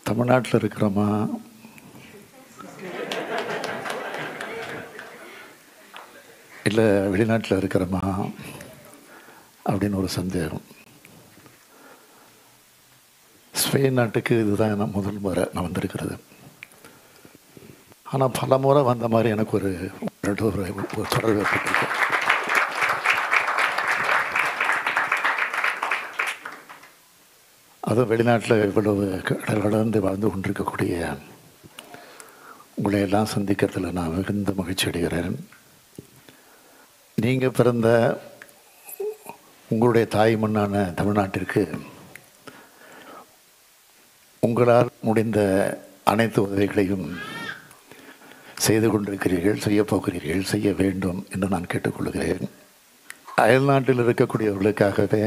தமிழ்நாட்டில் இருக்கிறோமா இல்லை வெளிநாட்டில் இருக்கிறோமா அப்படின்னு ஒரு சந்தேகம் ஸ்பெயின் நாட்டுக்கு இதுதான் நான் முதல் முறை நான் வந்திருக்கிறது ஆனால் பல முறை வந்த மாதிரி எனக்கு ஒரு ரெண்டு ஒரு ஒரு தொடர்பு ஏற்பட்டிருக்கு அதுவும் வெளிநாட்டில் இவ்வளவு கடல் கடந்து வாழ்ந்து கொண்டிருக்கக்கூடிய உங்களை எல்லாம் சந்திக்கிறதுல நான் மிகுந்த மகிழ்ச்சி அடைகிறேன் நீங்கள் பிறந்த உங்களுடைய தாய் மண்ணான தமிழ்நாட்டிற்கு உங்களால் முடிந்த அனைத்து உதவிகளையும் செய்து கொண்டிருக்கிறீர்கள் செய்யப் போகிறீர்கள் செய்ய வேண்டும் என்று நான் கேட்டுக்கொள்கிறேன் அயல்நாட்டில் இருக்கக்கூடியவர்களுக்காகவே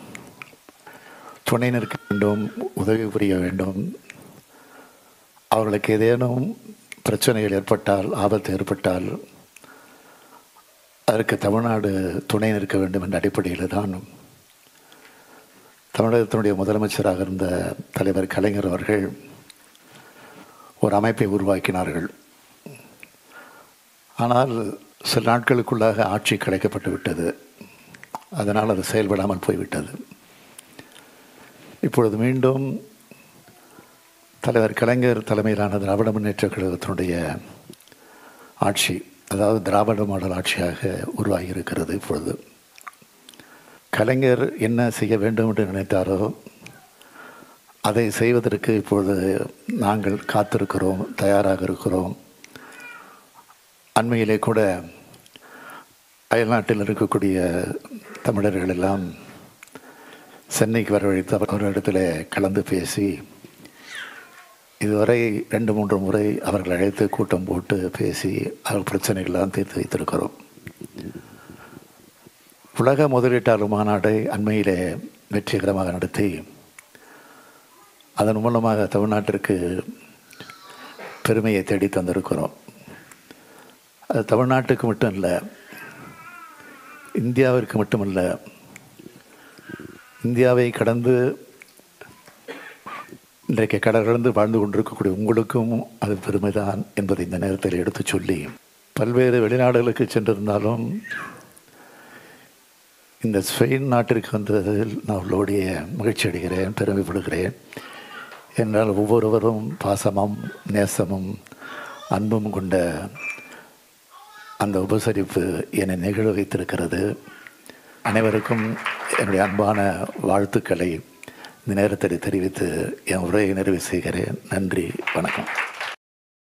துணை நிற்க வேண்டும் உதவி புரிய வேண்டும் அவர்களுக்கு ஏதேனும் பிரச்சனைகள் ஏற்பட்டால் ஆபத்து ஏற்பட்டால் அதற்கு தமிழ்நாடு துணை நிற்க வேண்டும் என்ற அடிப்படையில் தான் தமிழகத்தினுடைய முதலமைச்சராக இருந்த தலைவர் கலைஞர் அவர்கள் ஒரு அமைப்பை உருவாக்கினார்கள் ஆனால் சில நாட்களுக்குள்ளாக ஆட்சி கிடைக்கப்பட்டு விட்டது அதனால் அது செயல்படாமல் போய்விட்டது இப்பொழுது மீண்டும் தலைவர் கலைஞர் தலைமையிலான திராவிட முன்னேற்ற கழகத்தினுடைய ஆட்சி அதாவது திராவிட மாடல் ஆட்சியாக உருவாகி இருக்கிறது இப்பொழுது கலைஞர் என்ன செய்ய வேண்டும் என்று நினைத்தாரோ அதை செய்வதற்கு இப்பொழுது நாங்கள் காத்திருக்கிறோம் தயாராக இருக்கிறோம் அண்மையிலே கூட அயல்நாட்டில் இருக்கக்கூடிய தமிழர்கள் எல்லாம் சென்னைக்கு வரவழைத்து அவர்களிடத்தில் கலந்து பேசி இதுவரை ரெண்டு மூன்று முறை அவர்கள் அழைத்து கூட்டம் போட்டு பேசி அவர் பிரச்சனைகள்லாம் தீர்த்து வைத்திருக்கிறோம் உலக முதலீட்டாளர் மாநாட்டை அண்மையிலே வெற்றிகரமாக நடத்தி அதன் மூலமாக தமிழ்நாட்டிற்கு பெருமையை தேடி தந்திருக்கிறோம் அது தமிழ்நாட்டுக்கு மட்டும் இல்லை இந்தியாவிற்கு மட்டுமல்ல இந்தியாவை கடந்து இன்றைக்கு கடல் கடந்து வாழ்ந்து கொண்டிருக்கக்கூடிய உங்களுக்கும் அது பெருமைதான் என்பதை இந்த நேரத்தில் எடுத்து சொல்லி பல்வேறு வெளிநாடுகளுக்கு சென்றிருந்தாலும் இந்த ஸ்பெயின் நாட்டிற்கு வந்ததில் நான் உங்களுடைய மகிழ்ச்சி அடைகிறேன் பெருமைப்படுகிறேன் என்றால் ஒவ்வொருவரும் பாசமும் நேசமும் அன்பும் கொண்ட அந்த உபசரிப்பு என்னை நிகழ வைத்திருக்கிறது அனைவருக்கும் என்னுடைய அன்பான வாழ்த்துக்களை இந்த நேரத்தில் தெரிவித்து என் உரையை நிறைவு செய்கிறேன் நன்றி வணக்கம்